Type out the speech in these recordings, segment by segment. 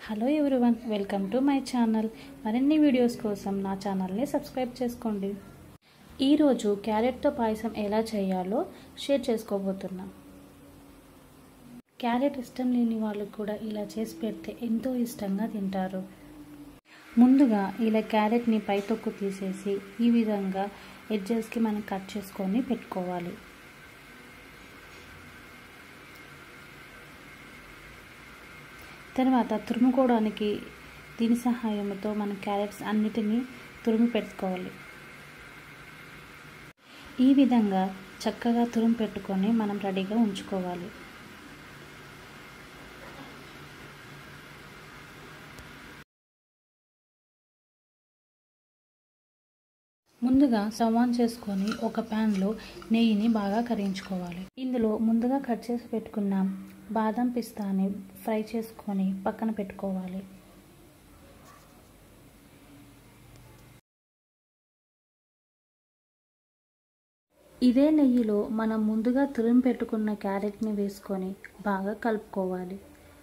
hello everyone welcome to my channel మరిన్ని videos కోసం నా ఛానల్ని సబ్స్క్రైబ్ చేసుకోండి ఈరోజు క్యారెట్తో పాయసం ఎలా చేయాలో షేర్ చేసుకోబోతున్నా క్యారెట్ ఇష్టం లేని వాళ్ళు కూడా ఇలా చేసి పెడితే ఎంతో ఇష్టంగా తింటారు ముందుగా ఇలా క్యారెట్ని పై తొక్కు తీసేసి ఈ విధంగా ఎడ్జెస్కి మనం కట్ చేసుకొని పెట్టుకోవాలి తర్వాత తురుముకోవడానికి దీని సహాయంతో మనం క్యారెట్స్ అన్నిటినీ తురుము పెట్టుకోవాలి ఈ విధంగా చక్కగా తురుము పెట్టుకొని మనం రెడీగా ఉంచుకోవాలి ముందుగా స్టవ్ ఆన్ చేసుకొని ఒక ప్యాన్లో నెయ్యిని బాగా కరిగించుకోవాలి ఇందులో ముందుగా కట్ చేసి పెట్టుకున్న బాదం పిస్తాని ఫ్రై చేసుకొని పక్కన పెట్టుకోవాలి ఇదే నెయ్యిలో మనం ముందుగా తురిమి పెట్టుకున్న క్యారెట్ని వేసుకొని బాగా కలుపుకోవాలి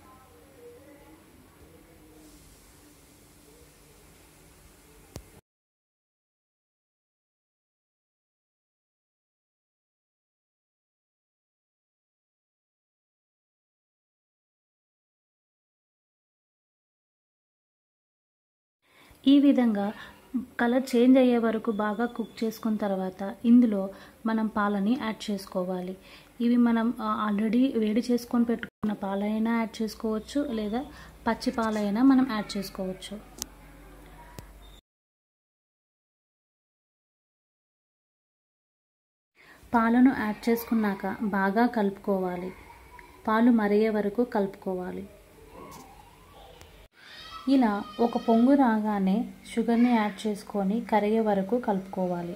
ఈ విధంగా కలర్ చేంజ్ అయ్యే వరకు బాగా కుక్ చేసుకున్న తర్వాత ఇందులో మనం పాలని యాడ్ చేసుకోవాలి ఇవి మనం ఆల్రెడీ వేడి చేసుకొని పెట్టుకున్న పాలైనా యాడ్ చేసుకోవచ్చు లేదా పచ్చి పాలైనా మనం యాడ్ చేసుకోవచ్చు పాలను యాడ్ చేసుకున్నాక బాగా కలుపుకోవాలి పాలు మరిగే వరకు కలుపుకోవాలి ఇలా ఒక పొంగు రాగానే షుగర్ని యాడ్ చేసుకొని కరిగే వరకు కలుపుకోవాలి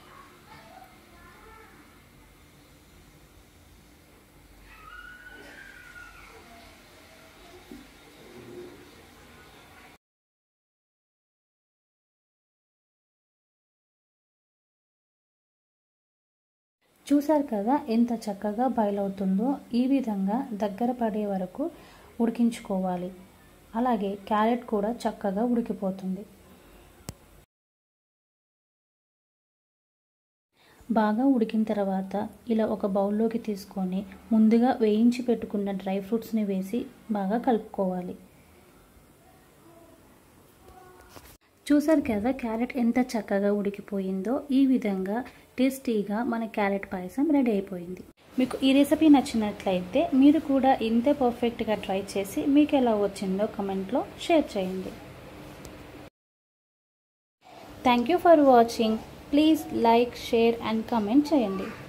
చూసారు కదా ఎంత చక్కగా బయలవుతుందో ఈ విధంగా దగ్గర పడే వరకు ఉడికించుకోవాలి అలాగే క్యారెట్ కూడా చక్కగా ఉడికిపోతుంది బాగా ఉడికిన తర్వాత ఇలా ఒక బౌల్లోకి తీసుకొని ముందుగా వేయించి పెట్టుకున్న డ్రై ఫ్రూట్స్ని వేసి బాగా కలుపుకోవాలి చూసారు కదా క్యారెట్ ఎంత చక్కగా ఉడికిపోయిందో ఈ విధంగా టేస్టీగా మన క్యారెట్ పాయసం రెడీ అయిపోయింది మీకు ఈ రెసిపీ నచ్చినట్లయితే మీరు కూడా ఇంతే పర్ఫెక్ట్గా ట్రై చేసి మీకు ఎలా వచ్చిందో కమెంట్లో షేర్ చేయండి thank you for watching please like share and comment చేయండి